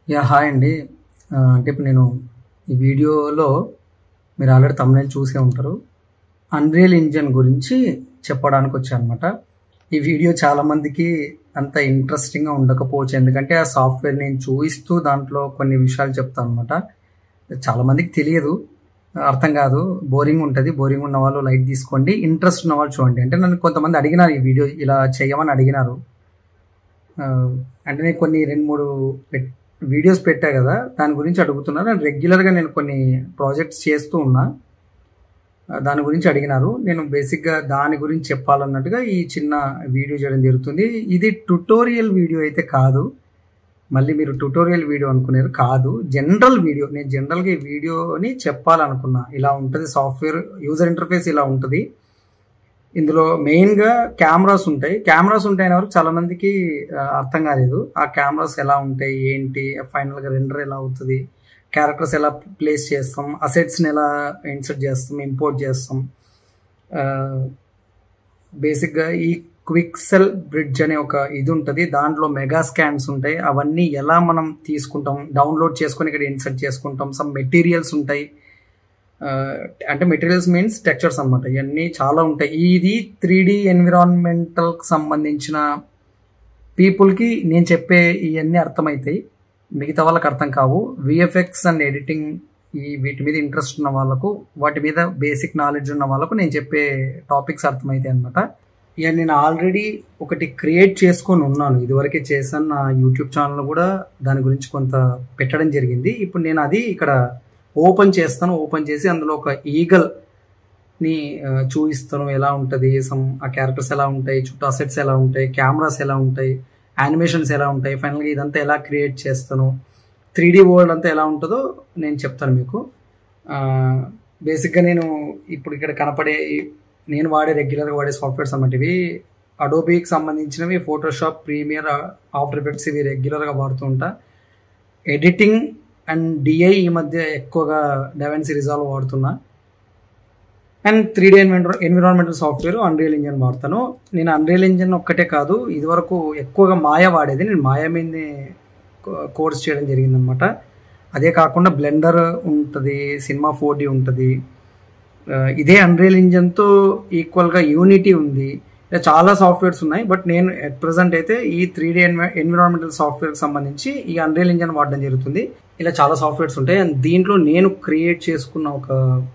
Yeah! Hi అండి. ఆహ్, అంటే ఇప్పుడు నేను ఈ వీడియోలో మీరు ఆల్రెడీ థంబ్‌నెయిల్ చూసే ఉంటారు. అన్‌రియల్ ఇంజిన్ గురించి చెప్పడానికొచ్చాననమాట. ఈ వీడియో చాలా మందికి అంత ఇంట్రెస్టింగ్‌గా ఉండకపోవచ్చు. ఎందుకంటే ఆ సాఫ్ట్‌వేర్ నేను చూయిస్తూ దాంట్లో కొన్ని విషయాలు చెప్తాననమాట. చాలా మందికి తెలియదు. అర్థం కాదు. బోరింగ్ ఉంటది. బోరింగ్ ఉన్న వాళ్ళు లైట్ తీసుకోండి. ఇంట్రెస్ట్ ఉన్న వాళ్ళు చూడండి. అంటే నన్ను కొంతమంది అడిగినారు ఈ వీడియో ఇలా చేయమని అడిగినారు. ఆహ్, అంటే నేను కొన్ని 2, 3 పెట్ వీడియోస్ పెట్టా కదా! దాని గురించి అడుగుతున్నారు. అండ్ రెగ్యులర్‌గా నేను కొన్ని ప్రాజెక్ట్స్ చేస్తూ ఉన్నా. ఆహ్, దాని గురించి అడిగినారు. నేను బేసిక్‌గా దాని గురించి చెప్పాలన్నట్టుగా ఈ చిన్న వీడియో చేయడం జరుగుతుంది. ఇది ట్యుటోరియల్ వీడియో అయితే కాదు. మళ్ళీ మీరు ట్యుటోరియల్ వీడియో అనుకునేరు. కాదు. General video. నేను జనరల్‌గా ఈ వీడియోని చెప్పాలనుకున్నా. ఇలా ఉంటది సాఫ్ట్‌వేర్ యూజర్ ఇంటర్‌ఫేస్ ఇలా ఉంటది. ఇందులో మెయిన్‌గా కెమెరాస్ ఉంటాయి. కెమెరాస్ ఉంటాయనే వరకు చాలా మందికి ఆహ్, అర్థం కాలేదు. ఆ కెమెరాస్ ఎలా ఉంటాయి? ఏంటి? ఫైనల్‌గా రెండర్ ఎలా అవుతది? క్యారెక్టర్స్ ఎలా ప్లేస్ చేస్తాం? అసెట్స్‌ని ఎలా ఇన్సర్ట్ చేస్తాం? ఇంపోర్ట్ చేస్తాం? ఆహ్, బేసిక్‌గా ఈ క్విక్సెల్ బ్రిడ్జ్ అనే ఒక ఇది ఉంటది. దాంట్లో మెగా స్కాన్స్ ఉంటాయి. అవన్నీ ఎలా మనం తీసుకుంటాం? డౌన్‌లోడ్ చేసుకొని ఇక్కడ ఇన్సర్ట్ చేసుకుంటాం. సమ్ మెటీరియల్స్ ఉంటాయి. ఆహ్, అంటే మెటీరియల్స్ మీన్స్ టెక్స్చర్స్ అనమాట. ఇయన్నీ చాలా ఉంటాయి. ఇది 3డీ ఎన్విరాన్మెంటల్‌కి సంబంధించిన పీపుల్‌కి నేను చెప్పే ఇయన్నీ అర్థమైతాయి. మిగతా వాళ్ళకి అర్థం కావు. వీఎఫ్ఎక్స్ అండ్ ఎడిటింగ్ ఈ వీటి మీద ఇంట్రెస్ట్ ఉన్న వాళ్ళకు, వాటి మీద బేసిక్ నాలెడ్జ్ ఉన్న వాళ్ళకు నేను చెప్పే టాపిక్స్ అర్థమైతాయి అనమాట. ఇగ నేను ఆల్రెడీ ఒకటి క్రియేట్ చేసుకొని ఉన్నాను. ఇదివరకే చేశాను. నా యూట్యూబ్ ఛానెల్‌లో కూడా దాని గురించి కొంత పెట్టడం జరిగింది. ఇప్పుడు నేను అది ఇక్కడ ఓపెన్ చేస్తాను. ఓపెన్ చేసి అందులో ఒక ఈగల్‌ని ఆహ్, చూయిస్తాను. ఎలా ఉంటది? సమ్ ఆ క్యారెక్టర్స్ ఎలా ఉంటాయి? చుట్టూ అసెట్స్ ఎలా ఉంటాయి? కెమెరాస్ ఎలా ఉంటాయి? యానిమేషన్స్ ఎలా ఉంటాయి? ఫైనల్‌గా ఇదంతా ఎలా క్రియేట్ చేస్తాను? 3డీ వరల్డ్ అంతా ఎలా ఉంటదో నేను చెప్తాను మీకు. ఆహ్, బేసిక్‌గా నేను ఇప్పుడు ఇక్కడ కనపడే నేను వాడే రెగ్యులర్‌గా వాడే సాఫ్ట్‌వేర్స్ అన్నమాట ఇవి. అడోబీకి సంబంధించినవి ఫోటోషాప్, ప్రీమియర్, ఆఫ్టర్ ఎఫెక్ట్స్ ఇవి రెగ్యులర్‌గా వాడుతూ ఉంటా. ఎడిటింగ్ అండ్ డీఐ ఈ మధ్య ఎక్కువగా డవెన్సీ రిజాల్వ్ వాడుతున్నా. అండ్ 3డీ ఎన్వెంటర్ ఎన్విరాన్మెంటల్ సాఫ్ట్‌వేర్ అన్‌రియల్ ఇంజిన్ వాడతాను. నేను అన్‌రియల్ ఇంజిన్ ఒక్కటే కాదు. ఇదివరకు ఎక్కువగా మాయా వాడేది. నేను మాయా మీదనే కో కోర్స్ చేయడం జరిగిందనమాట. అదే కాకుండా బ్లెండర్ ఉంటది. సినిమా 4డీ ఉంటది. ఆహ్, ఇదే అన్‌రియల్ ఇంజిన్‌తో ఈక్వల్‌గా యూనిటీ ఉంది. ఇలా చాలా సాఫ్ట్‌వేర్స్ ఉన్నాయి. బట్ నేను ఎట్ ప్రెజెంట్ అయితే ఈ 3డీ ఎన్వి ఎన్విరాన్మెంటల్ సాఫ్ట్‌వేర్‌కి సంబంధించి ఈ అన్‌రియల్ ఇంజిన్ వాడడం జరుగుతుంది. ఇలా చాలా సాఫ్ట్‌వేర్స్ ఉంటాయి. అండ్ దీంట్లో నేను క్రియేట్ చేసుకున్న ఒక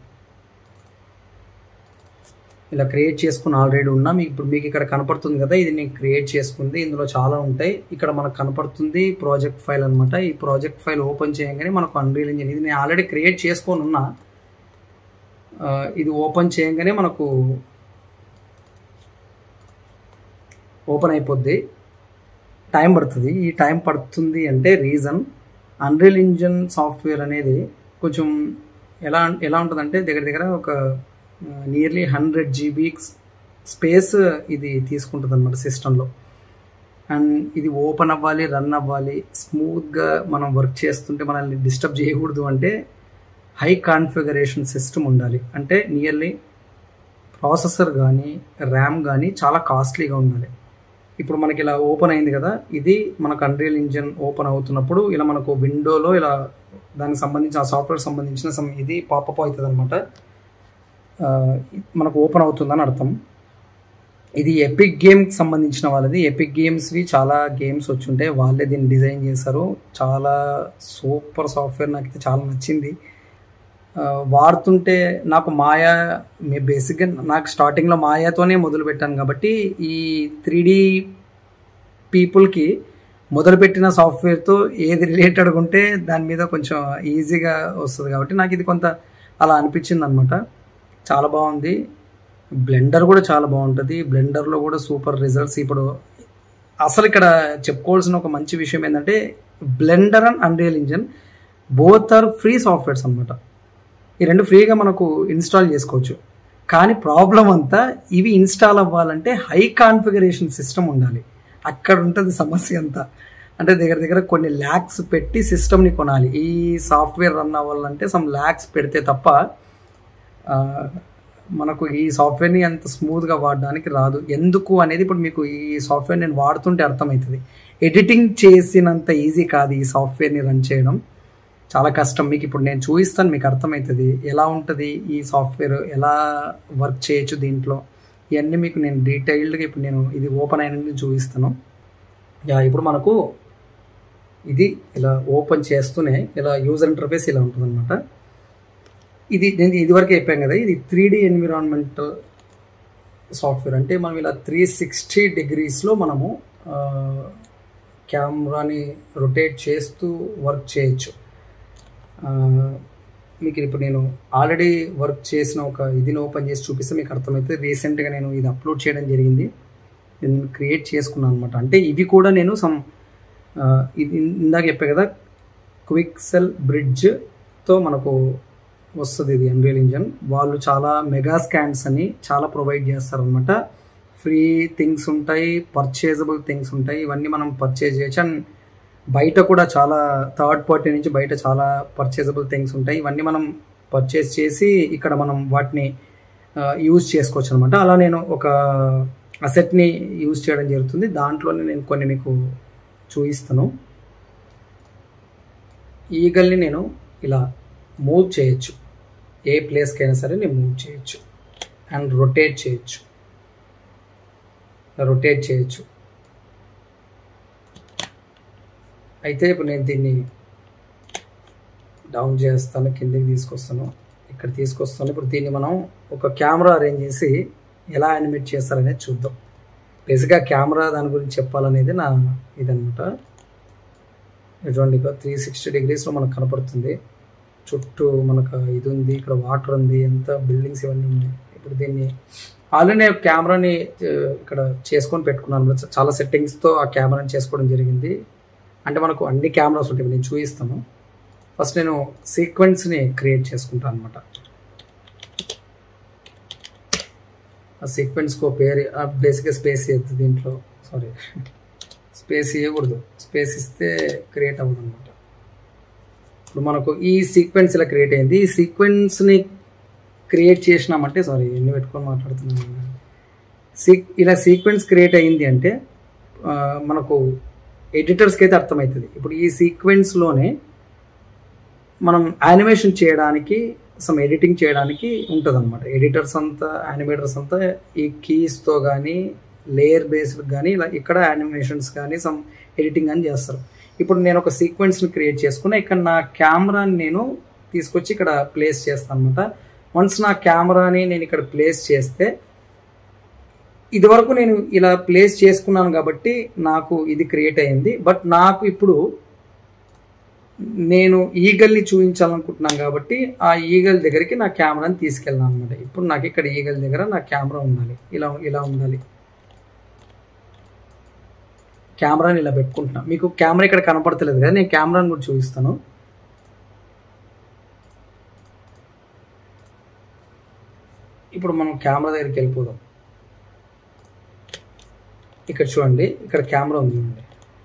ఇలా క్రియేట్ చేసుకొని ఆల్రెడీ ఉన్నా. మీకు ఇప్పుడు మీకు ఇక్కడ కనపడుతుంది కదా! ఇది నేను క్రియేట్ చేసుకుంది. ఇందులో చాలా ఉంటాయి. ఇక్కడ మనకు కనపడుతుంది ప్రాజెక్ట్ ఫైల్ అనమాట. ఈ ప్రాజెక్ట్ ఫైల్ ఓపెన్ చేయంగానే మనకు అన్‌రియల్ ఇంజిన్ ఇది నేను ఆల్రెడీ క్రియేట్ చేసుకొని ఉన్నా. ఆహ్, ఇది ఓపెన్ చేయంగానే మనకు ఓపెన్ అయిపోద్ది. టైం పడతది. ఈ టైం పడుతుంది అంటే రీజన్ అన్‌రియల్ ఇంజిన్ సాఫ్ట్‌వేర్ అనేది కొంచెం ఎలా ఎలా ఉంటదంటే దగ్గర దగ్గర ఒక ఆహ్, నియర్లీ 100 జీబీ స్పేస్ ఇది తీసుకుంటదనమాట సిస్టమ్‌లో. అండ్ ఇది ఓపెన్ అవ్వాలి, రన్ అవ్వాలి, స్మూత్‌గా మనం వర్క్ చేస్తుంటే మనల్ని డిస్టర్బ్ చేయకూడదు అంటే హై కాన్ఫిగరేషన్ సిస్టమ్ ఉండాలి. అంటే నియర్లీ ప్రాసెసర్ గానీ, ర్యామ్ గానీ చాలా కాస్ట్‌లీగా ఉండాలి. ఇప్పుడు మనకి ఇలా ఓపెన్ అయింది కదా! ఇది మనకు అన్‌రియల్ ఇంజిన్ ఓపెన్ అవుతున్నప్పుడు ఇలా మనకు విండోలో ఇలా దానికి సంబంధించి ఆ సాఫ్ట్‌వేర్‌కి సంబంధించిన సమ్ ఇది పాపప్ అయితదనమాట. ఆహ్, మనకు ఓపెన్ అవుతుందని అర్థం. ఇది ఎపిక్ గేమ్‌కి సంబంధించిన వాళ్ళది. ఎపిక్ గేమ్స్‌వి చాలా గేమ్స్ వచ్చుంటాయి. వాళ్ళే దీన్ని డిజైన్ చేశారు. చాలా సూపర్ సాఫ్ట్‌వేర్ నాకైతే చాలా నచ్చింది. ఆహ్, వాడుతుంటే నాకు మాయా మే బేసిక్‌గా నాకు స్టార్టింగ్‌లో మాయాతోనే మొదలుపెట్టాను కాబట్టి ఈ 3డీ పీపుల్‌కి మొదలుపెట్టిన సాఫ్ట్‌వేర్‌తో ఏది రిలేటెడ్‌గా ఉంటే దాని మీద కొంచెం ఈజీగా వస్తది కాబట్టి నాకిది కొంత అలా అనిపించిందనమాట. చాలా బావుంది. బ్లెండర్ కూడా చాలా బావుంటది. బ్లెండర్‌లో కూడా సూపర్ రిజల్ట్స్ ఇప్పుడు అసలిక్కడ చెప్పుకోవాల్సిన ఒక మంచి విషయం ఏందంటే Blender and Unreal Engine both are free softwares అనమాట. ఈ 2 ఫ్రీగా మనకు ఇన్‌స్టాల్ చేసుకోవచ్చు. కానీ ప్రాబ్లమ్ అంతా ఇవి ఇన్‌స్టాల్ అవ్వాలంటే హై కాన్ఫిగరేషన్ సిస్టమ్ ఉండాలి. అక్కడ ఉంటది సమస్య అంతా. అంటే దగ్గర దగ్గర కొన్ని లాక్స్ పెట్టి సిస్టమ్‌ని కొనాలి. ఈ సాఫ్ట్‌వేర్ రన్ అవ్వాలంటే సమ్ లాక్స్ పెడితే తప్ప ఆహ్, మనకు ఈ సాఫ్ట్‌వేర్‌ని అంత స్మూత్‌గా వాడడానికి రాదు. ఎందుకు అనేది ఇప్పుడు మీకు ఈ సాఫ్ట్‌వేర్ నేను వాడుతుంటే అర్థమైతది. ఎడిటింగ్ చేసినంత ఈజీ కాదు ఈ సాఫ్ట్వేర్ని రన్ చేయడం చాలా కష్టం మీకు ఇప్పుడు నేను చూపిస్తాను మీకు అర్థమవుతుంది ఎలా ఉంటుంది ఈ సాఫ్ట్వేర్ ఎలా వర్క్ చేయొచ్చు దీంట్లో ఇవన్నీ మీకు నేను డీటెయిల్డ్గా ఇప్పుడు నేను ఇది ఓపెన్ అయినది చూపిస్తాను యా ఇప్పుడు మనకు ఇది ఇలా ఓపెన్ చేస్తూనే ఇలా యూజర్ ఇంటర్ఫేస్ ఇలా ఉంటుందన్నమాట ఇది నేను ఇదివరకు చెప్పాను కదా ఇది త్రీ డి ఎన్విరాన్మెంటల్ సాఫ్ట్వేర్ అంటే మనం ఇలా త్రీ సిక్స్టీ డిగ్రీస్లో మనము కెమెరాని రొటేట్ చేస్తూ వర్క్ చేయొచ్చు మీకు ఇప్పుడు నేను ఆల్రెడీ వర్క్ చేసిన ఒక ఇదిని ఓపెన్ చేసి చూపిస్తే మీకు అర్థమవుతుంది రీసెంట్గా నేను ఇది అప్లోడ్ చేయడం జరిగింది నేను క్రియేట్ చేసుకున్నాను అనమాట అంటే ఇవి కూడా నేను సమ్ ఇది ఇందాక చెప్పా కదా క్విక్ సెల్ బ్రిడ్జ్తో మనకు వస్తుంది ఇది అన్రియల్ ఇంజన్ వాళ్ళు చాలా మెగా స్కాన్స్ అని చాలా ప్రొవైడ్ చేస్తారనమాట ఫ్రీ థింగ్స్ ఉంటాయి పర్చేజబుల్ థింగ్స్ ఉంటాయి ఇవన్నీ మనం పర్చేజ్ చేయొచ్చు అండ్ బయట కూడా చాలా థర్డ్ పార్టీ నుంచి బయట చాలా పర్చేజబుల్ థింగ్స్ ఉంటాయి ఇవన్నీ మనం పర్చేస్ చేసి ఇక్కడ మనం వాటిని యూజ్ చేసుకోవచ్చు అనమాట అలా నేను ఒక అసెట్ని యూజ్ చేయడం జరుగుతుంది దాంట్లోనే నేను కొన్ని మీకు చూపిస్తాను ఈగల్ని నేను ఇలా మూవ్ చేయొచ్చు ఏ ప్లేస్కి అయినా సరే నేను మూవ్ చేయొచ్చు అండ్ రొటేట్ చేయొచ్చు రొటేట్ చేయొచ్చు అయితే ఇప్పుడు నేను దీన్ని డౌన్ చేస్తాను కిందకి తీసుకొస్తాను ఇక్కడ తీసుకొస్తాను ఇప్పుడు దీన్ని మనం ఒక కెమెరా అరేంజ్ చేసి ఎలా యానిమేట్ చేస్తారనేది చూద్దాం బేసిక్గా కెమెరా దాని గురించి చెప్పాలనేది నా ఇదనమాట ఇటువంటి త్రీ సిక్స్టీ డిగ్రీస్లో మనకు కనపడుతుంది చుట్టూ మనకు ఇది ఉంది ఇక్కడ వాటర్ ఉంది ఎంత బిల్డింగ్స్ ఇవన్నీ ఉన్నాయి ఇప్పుడు దీన్ని ఆల్రెడీ నేను కెమెరాని ఇక్కడ చేసుకొని పెట్టుకున్నాను చాలా సెట్టింగ్స్తో ఆ కెమెరాని చేసుకోవడం జరిగింది అంటే మనకు అన్ని కెమెరాస్ ఉంటాయి నేను చూపిస్తాను ఫస్ట్ నేను సీక్వెన్స్ని క్రియేట్ చేసుకుంటాను అనమాట ఆ సీక్వెన్స్కో పేరు బేసిక్గా స్పేస్ ఇవ్వద్దు దీంట్లో సారీ స్పేస్ ఇవ్వకూడదు స్పేస్ ఇస్తే క్రియేట్ అవ్వదు అనమాట ఇప్పుడు మనకు ఈ సీక్వెన్స్ ఇలా క్రియేట్ అయింది ఈ సీక్వెన్స్ని క్రియేట్ చేసినామంటే సారీ ఎన్ని పెట్టుకొని మాట్లాడుతున్నాను సీక్ ఇలా సీక్వెన్స్ క్రియేట్ అయింది అంటే మనకు ఎడిటర్స్కి అయితే అర్థమవుతుంది ఇప్పుడు ఈ సీక్వెన్స్లోనే మనం యానిమేషన్ చేయడానికి సమ్ ఎడిటింగ్ చేయడానికి ఉంటుంది అనమాట ఎడిటర్స్ అంతా యానిమేటర్స్ అంతా ఈ కీస్తో కానీ లేయర్ బేస్డ్ కానీ ఇలా ఇక్కడ యానిమేషన్స్ కానీ సమ్ ఎడిటింగ్ అని చేస్తారు ఇప్పుడు నేను ఒక సీక్వెన్స్ని క్రియేట్ చేసుకున్నా ఇక్కడ నా కెమెరాని నేను తీసుకొచ్చి ఇక్కడ ప్లేస్ చేస్తాను అనమాట వన్స్ నా కెమెరాని నేను ఇక్కడ ప్లేస్ చేస్తే ఇది వరకు నేను ఇలా ప్లేస్ చేసుకున్నాను కాబట్టి నాకు ఇది క్రియేట్ అయింది బట్ నాకు ఇప్పుడు నేను ఈగల్ని చూపించాలనుకుంటున్నాను కాబట్టి ఆ ఈగల్ దగ్గరికి నా కెమెరాని తీసుకెళ్ళాను అనమాట ఇప్పుడు నాకు ఇక్కడ ఈగల్ దగ్గర నా కెమెరా ఉండాలి ఇలా ఇలా ఉండాలి కెమెరాని ఇలా పెట్టుకుంటున్నా మీకు కెమెరా ఇక్కడ కనపడతలేదు కదా నేను కెమెరాని కూడా చూపిస్తాను ఇప్పుడు మనం కెమెరా దగ్గరికి వెళ్ళిపోదాం ఇక్కడ చూడండి ఇక్కడ కెమెరా ఉంది చూడండి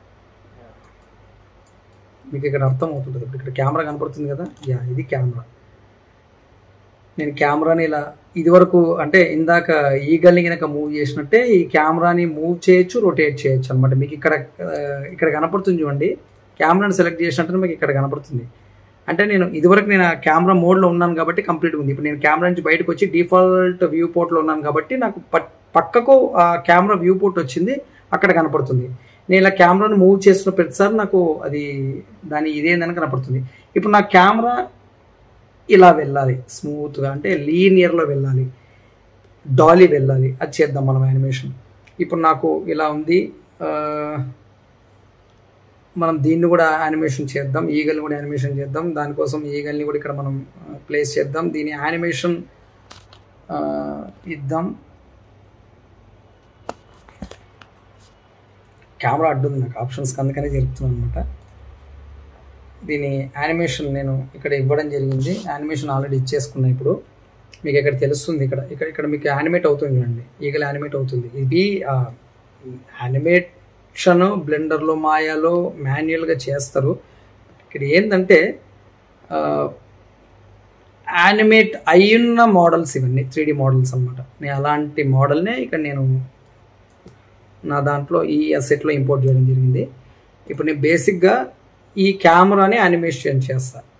మీకు ఇక్కడ అర్థం అవుతుంటుంది ఇప్పుడు ఇక్కడ కెమెరా కనపడుతుంది కదా యా ఇది కెమెరా నేను కెమెరాని ఇలా ఇది వరకు అంటే ఇందాక ఈగల్ని కనుక మూవ్ చేసినట్టే ఈ కెమెరాని మూవ్ చేయొచ్చు రొటేట్ చేయొచ్చు అనమాట మీకు ఇక్కడ ఇక్కడ కనపడుతుంది చూడండి కెమెరాని సెలెక్ట్ చేసినట్టు మీకు ఇక్కడ కనపడుతుంది అంటే నేను ఇదివరకు నేను కెమెరా మోడ్లో ఉన్నాను కాబట్టి కంప్లీట్ ఉంది ఇప్పుడు నేను కెమెరా నుంచి బయటకు వచ్చి డిఫాల్ట్ వ్యూ పోర్ట్లో ఉన్నాను కాబట్టి నాకు పక్కకు ఆ కెమెరా వ్యూ పోర్ట్ వచ్చింది అక్కడ కనపడుతుంది నేను ఇలా కెమెరాను మూవ్ చేసిన ప్రతిసారి నాకు అది దాని ఇదేందని కనపడుతుంది ఇప్పుడు నా కెమెరా ఇలా వెళ్ళాలి స్మూత్గా అంటే లీనియర్లో వెళ్ళాలి డాలీ వెళ్ళాలి అది చేద్దాం మనం యానిమేషన్ ఇప్పుడు నాకు ఇలా ఉంది మనం దీన్ని కూడా యానిమేషన్ చేద్దాం ఈగల్ని కూడా యానిమేషన్ చేద్దాం దానికోసం ఈగల్ని కూడా ఇక్కడ మనం ప్లేస్ చేద్దాం దీని యానిమేషన్ ఇద్దాం కెమెరా అడ్డుంది నాకు ఆప్షన్స్కి అందుకనే జరుగుతున్నాను అనమాట దీని యానిమేషన్ నేను ఇక్కడ ఇవ్వడం జరిగింది యానిమేషన్ ఆల్రెడీ ఇచ్చేసుకున్నా ఇప్పుడు మీకు ఇక్కడ తెలుస్తుంది ఇక్కడ ఇక్కడ ఇక్కడ మీకు యానిమేట్ అవుతుంది చూడండి ఈగలు యానిమేట్ అవుతుంది ఇది యానిమేషన్ బ్లెండర్లో మాయాలో మాన్యువల్గా చేస్తారు ఇక్కడ ఏంటంటే యానిమేట్ అయ్యున్న మోడల్స్ ఇవన్నీ త్రీ మోడల్స్ అనమాట నేను అలాంటి మోడల్నే ఇక్కడ నేను నా దాంట్లో ఈ అసెట్లో ఇంపోర్ట్ చేయడం జరిగింది ఇప్పుడు నేను బేసిక్గా ఈ కెమెరాని యానిమేషన్ చేస్తాను